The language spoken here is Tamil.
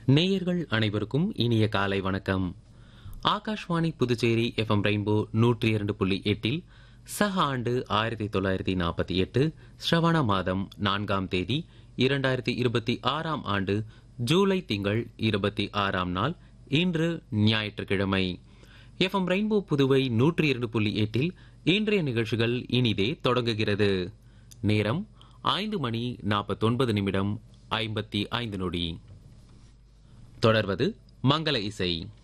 நேயர்கள் அனைவருக்கும் இனிய காலை வணக்கம் ஆகாஷ்வாணி புதுச்சேரி எஃப்எம் ரெயின்போ நூற்றி இரண்டு புள்ளி எட்டில் சக ஆண்டு ஆயிரத்தி தொள்ளாயிரத்தி நாற்பத்தி எட்டு ஸ்ரவண மாதம் நான்காம் தேதி இரண்டாயிரத்தி இருபத்தி ஆறாம் ஆண்டு ஜூலை திங்கள் இருபத்தி ஆறாம் நாள் இன்று ஞாயிற்றுக்கிழமை எஃப்எம் ரெயின்போ புதுவை நூற்றி இரண்டு புள்ளி எட்டில் இன்றைய நிகழ்ச்சிகள் இனிதே தொடங்குகிறது நேரம் ஐந்து மணி நாற்பத்தொன்பது நிமிடம் ஐம்பத்தி ஐந்து நொடி தொடர்வது மங்கள இசை